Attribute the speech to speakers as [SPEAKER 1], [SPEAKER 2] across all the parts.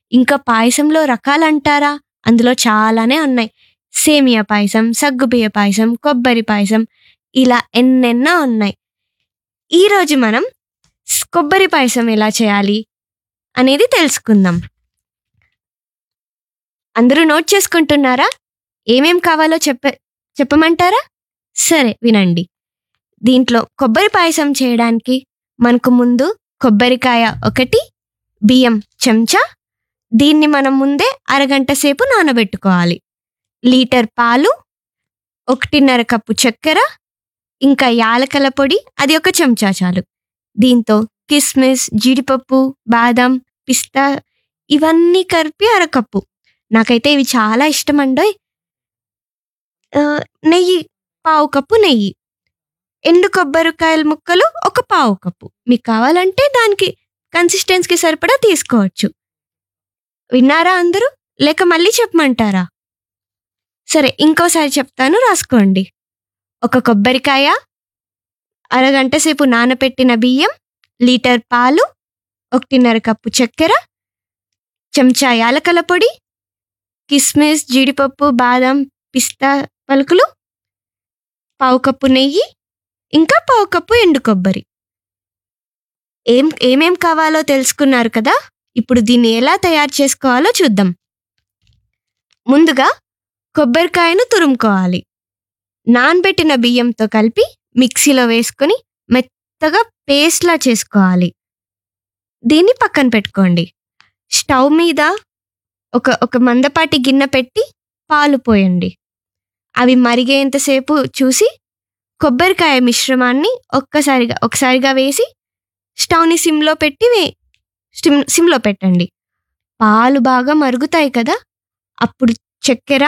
[SPEAKER 1] ఇంకా పాయసంలో రకాలంటారా అందులో చాలానే ఉన్నాయి సేమియా పాయసం సగ్గుబియ్య పాయసం కొబ్బరి పాయసం ఇలా ఎన్నెన్నో ఉన్నాయి ఈరోజు మనం స్- కొబ్బరి పాయసం ఎలా చేయాలి అనేది తెలుసుకుందాం అందరూ నోట్ చేసుకుంటున్నారా ఏమేం కావాలో చెప్ప చెప్పమంటారా సరే వినండి దీంట్లో కొబ్బరి పాయసం చేయడానికి మనకు ముందు కొబ్బరికాయ ఒకటి బియ్యం చెంచా దీన్ని మనం ముందే అరగంట సేపు నానబెట్టుకోవాలి లీటర్ పాలు ఒకటిన్నర కప్పు చక్కెర ఇంకా యాలకల పొడి అది ఒక చెంచా చాలు దీంతో కిస్మిస్ జీడిపప్పు బాదం పిస్తా ఇవన్నీ కలిపి అరకప్పు నాకైతే ఇవి చాలా ఇష్టం అండోయ్ ఆ, నెయ్యి పావు కప్పు నెయ్యి ఎండు కొబ్బరికాయల ముక్కలు ఒక పావు కప్పు మీకు కావాలంటే దానికి కన్సిస్టెన్సీకి సరిపడా తీసుకోవచ్చు విన్నారా అందరూ లేక మళ్ళీ చెప్పమంటారా సరే ఇంకోసారి చెప్తాను రాసుకోండి ఒక కొబ్బరికాయ అరగంట సేపు నానపెట్టిన బియ్యం లీటర్ పాలు ఒకటిన్నర కప్పు చక్కెర చెంచా యాలకల పొడి కిస్మిస్ జీడిపప్పు బాదం పిస్తా పలుకులు పావు కప్పు నెయ్యి ఇంకా పావు కప్పు ఎండు కొబ్బరి ఏం ఏమేం కావాలో తెలుసుకున్నారు కదా ఇప్పుడు దీన్ని ఎలా తయారు చేసుకోవాలో చూద్దాం ముందుగా కొబ్బరికాయను తురుముకోవాలి నానబెట్టిన బియ్యంతో కలిపి మిక్సీలో వేసుకొని మెత్తగా పేస్ట్లా చేసుకోవాలి దీన్ని పక్కన పెట్టుకోండి స్టవ్ మీద ఒక ఒక మందపాటి గిన్నె పెట్టి పాలు పోయండి అవి మరిగేంతసేపు చూసి కొబ్బరికాయ మిశ్రమాన్ని ఒక్కసారిగా ఒకసారిగా వేసి స్టవ్ని సిమ్లో పెట్టి వే సిమ్ సిమ్లో పెట్టండి పాలు బాగా మరుగుతాయి కదా అప్పుడు చక్కెర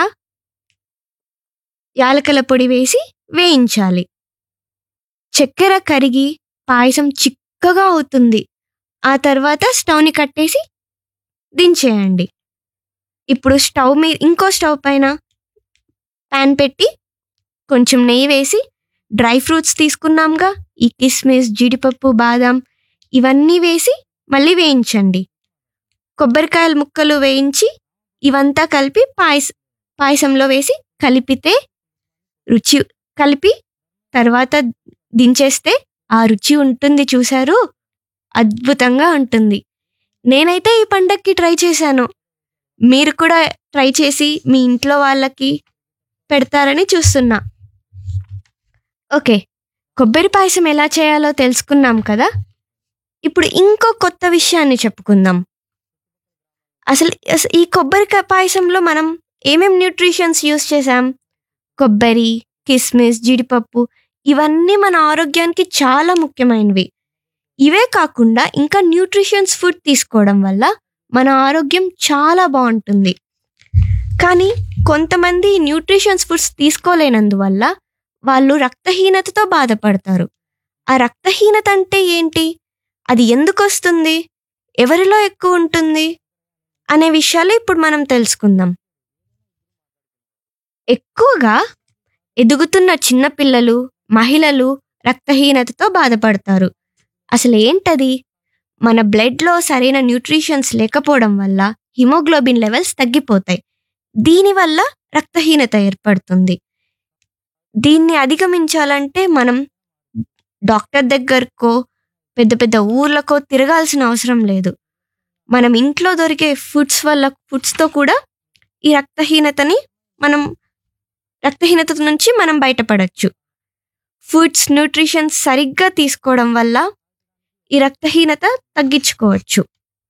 [SPEAKER 1] యాలకల పొడి వేసి వేయించాలి చక్కెర కరిగి పాయసం చిక్కగా అవుతుంది ఆ తర్వాత స్టవ్ని కట్టేసి దించేయండి ఇప్పుడు స్టవ్ మీద ఇంకో స్టవ్ పైన ప్యాన్ పెట్టి కొంచెం నెయ్యి వేసి డ్రై ఫ్రూట్స్ తీసుకున్నాంగా ఈ కిస్మిస్ జీడిపప్పు బాదం ఇవన్నీ వేసి మళ్ళీ వేయించండి కొబ్బరికాయల ముక్కలు వేయించి ఇవంతా కలిపి పాయస పాయసంలో వేసి కలిపితే రుచి కలిపి తర్వాత దించేస్తే ఆ రుచి ఉంటుంది చూశారు అద్భుతంగా ఉంటుంది నేనైతే ఈ పండక్కి ట్రై చేశాను మీరు కూడా ట్రై చేసి మీ ఇంట్లో వాళ్ళకి పెడతారని చూస్తున్నా ఓకే కొబ్బరి పాయసం ఎలా చేయాలో తెలుసుకున్నాం కదా ఇప్పుడు ఇంకో కొత్త విషయాన్ని చెప్పుకుందాం అసలు అస- ఈ కొబ్బరికాయ పాయసంలో మనం ఏమేం న్యూట్రిషన్స్ యూస్ చేసాం కొబ్బరి కిస్మిస్ జీడిపప్పు ఇవన్నీ మన ఆరోగ్యానికి చాలా ముఖ్యమైనవి ఇవే కాకుండా ఇంకా న్యూట్రిషన్స్ ఫుడ్ తీసుకోవడం వల్ల మన ఆరోగ్యం చాలా బాగుంటుంది కానీ కొంతమంది న్యూట్రిషన్స్ ఫుడ్స్ తీసుకోలేనందువల్ల వాళ్ళు రక్తహీనతతో బాధపడతారు ఆ రక్తహీనత అంటే ఏంటి అది ఎందుకు వస్తుంది ఎవరిలో ఎక్కువ ఉంటుంది అనే విషయాలు ఇప్పుడు మనం తెలుసుకుందాం ఎక్కువగా ఎదుగుతున్న చిన్నపిల్లలు మహిళలు రక్తహీనతతో బాధపడతారు అసలు ఏంటది మన బ్లడ్లో సరైన న్యూట్రిషన్స్ లేకపోవడం వల్ల హిమోగ్లోబిన్ లెవెల్స్ తగ్గిపోతాయి దీనివల్ల రక్తహీనత ఏర్పడుతుంది దీన్ని అధిగమించాలంటే మనం డాక్టర్ దగ్గరకో పెద్ద పెద్ద ఊర్లకో తిరగాల్సిన అవసరం లేదు మనం ఇంట్లో దొరికే ఫుడ్స్ వల్ల ఫుడ్స్తో కూడా ఈ రక్తహీనతని మనం రక్తహీనత నుంచి మనం బయటపడచ్చు ఫుడ్స్ న్యూట్రిషన్స్ సరిగ్గా తీసుకోవడం వల్ల ఈ రక్తహీనత తగ్గించుకోవచ్చు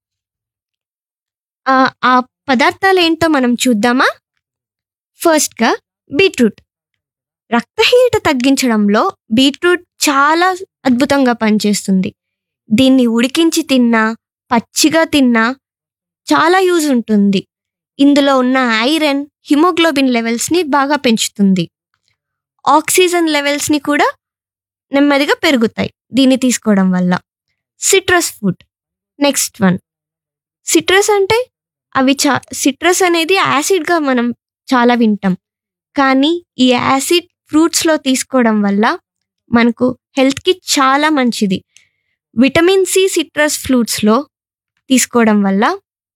[SPEAKER 1] ఆ ఆ పదార్థాలు ఏంటో మనం చూద్దామా ఫస్ట్గా బీట్రూట్ రక్తహీనత తగ్గించడంలో బీట్రూట్ చాలా అద్భుతంగా పనిచేస్తుంది దీన్ని ఉడికించి తిన్నా పచ్చిగా తిన్నా చాలా యూజ్ ఉంటుంది ఇందులో ఉన్న ఐరన్ హిమోగ్లోబిన్ లెవెల్స్ని బాగా పెంచుతుంది ఆక్సిజన్ లెవెల్స్ని కూడా నెమ్మదిగా పెరుగుతాయి దీన్ని తీసుకోవడం వల్ల citrus food next one citrus అంటే అవి చా సిట్రస్ అనేది యాసిడ్గా మనం చాలా వింటాం కానీ ఈ యాసిడ్ ఫ్రూట్స్లో తీసుకోవడం వల్ల మనకు హెల్త్కి చాలా మంచిది విటమిన్ సి సిట్రస్ ఫ్రూట్స్లో తీసుకోవడం వల్ల